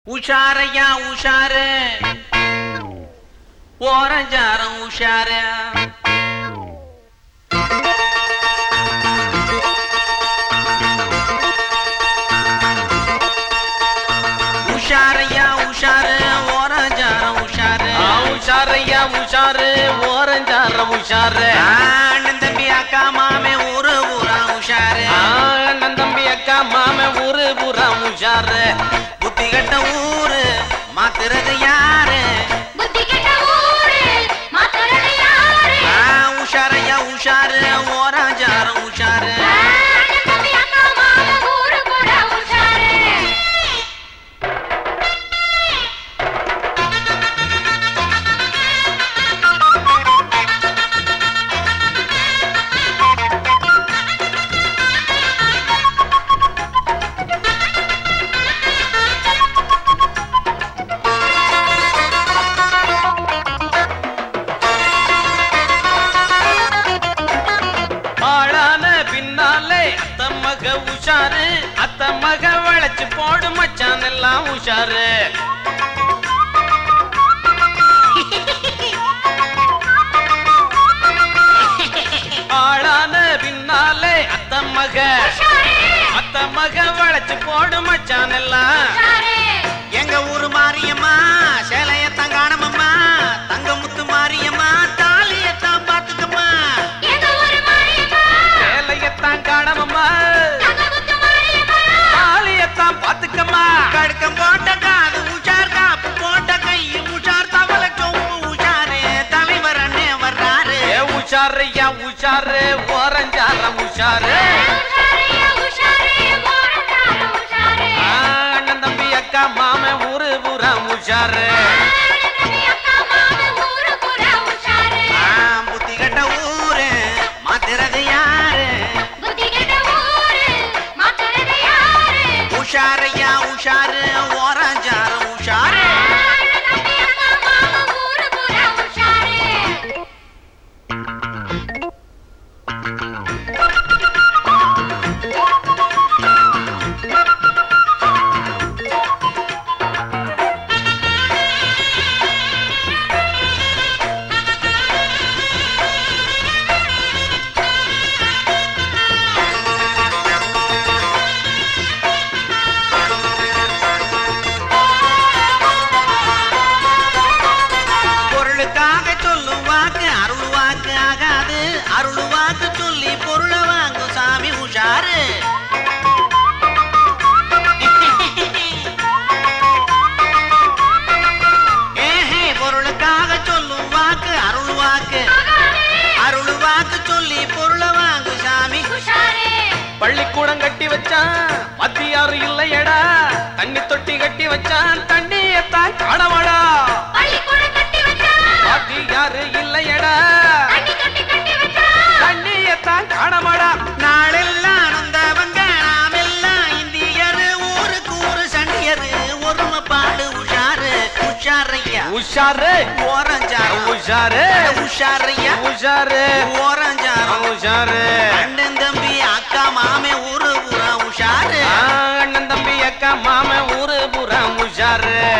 உஷாரையா உஷாரு ஓரஞ்சாரம் உஷாரு உஷாரையா உஷாரு ஓரஞ்சாரம் உஷாரு ஆ, உஷாரையா உஷாரு ஓரஞ்சார உஷாரு ஆ, அண்ணன் தம்பி அக்கா மாமே ஊரு ஊரா உஷாரு ஆ, அண்ணன் தம்பி அக்கா மாம ஊரு பூரா உஷாரு புத்தி கட்ட ஊரு மாத்துறது யாரு புத்தி கெட்ட ஊரு மாத்துறது யாரு ஆ, உஷாரையா உஷாரு ஓராஞ்சாரம் உஷாரு அண்ணன் தம்பி அக்கா மாமா ஊரு கூட உஷாரு ஆளான பின்னாலே அத்த மக உஷாரு அத்த மக வளைச்சு போடு மச்சான் எல்லாம் உஷாரு ஆளான பின்னாலே அத்த மக அத்த மக வளைச்சு போடு மச்சான் எல்லாம் உஷாரு எங்க ஊரு மாரியம்மா சேலையத்தான் காணமம்மா தங்க முத்து மாரியம்மா தாலியத்தான் பாத்துக்கம்மா எங்க ஊரு மாரியம்மா வேலையத்தான் காணமம்மா தங்கமுத்து மாரியம்மா ஆலியத்தான் பாத்துக்கம்மா கடுக்கம் போட்ட காது உஷார் காப்பு போட்ட கை உஷார் தவளை சொம்பு உஷாரு தலைவர் அண்ணே வர்றாரு ஏ உஷாரையா உஷாரு ஓரஞ்சாரம் உஷாரு உஷாரையா உஷாரு ஓரங்கார உஷாரு ஆ, அண்ணன் தம்பி அக்கா மாம ஊரு பூரா உஷாரு அண்ணன் தம்பி அக்கா மாமா ஊரு கூட உஷாரு ஆ, புத்தி கட்ட ஊரு மாத்துறது யாரு புத்தி கெட்ட ஊரு மாத்துறது யாரு உஷாரையா உஷாரு ஓராஞ்சாரம் உஷாரு அண்ணன் தம்பி அக்கா மாமா ஊரு கூட உஷாரு பொருளுக்காக சொல்லும் வாக்கு அருள் வாக்கு ஆகாது அருள் வாக்கு சொல்லி பொருளை வாங்கும் சாமி உஷாரு ஏஹே பொருளுக்காக சொல்லும் வாக்கு அருள் வாக்கு அருள் வாக்கு சொல்லி பொருளை வாங்கும் சாமி உஷாரு பள்ளிக்கூடம் கட்டி வச்சான் மத்தியாரு இல்லையடா தண்ணி தொட்டி கட்டி வச்சான் தண்ணியத்தான் காணவாடா பள்ளிக்கூடம் கட்டி வச்சா மத்தியாரு இல்லையடா தண்ணி தொட்டி கட்டி வச்சா தண்ணியத்தான் காணமாடா நாளெல்லாம் நொந்தவங்க நாமெல்லாம் இந்தியர் ஊருக்கு ஊரு சண்டியர் ஒருமை பாடு உஷாரு உஷாரையா உஷாரு ஓரஞ்சாரம் உஷாரு உஷாரையா உஷாரு ஓரஞ்சாரம் உஷாரு அண்ணன் தம்பி அக்கா மாமே ஊரு பூரா உஷாரு ஆ, அண்ணன் தம்பி அக்கா மாம ஊரு பூரா உஷாரு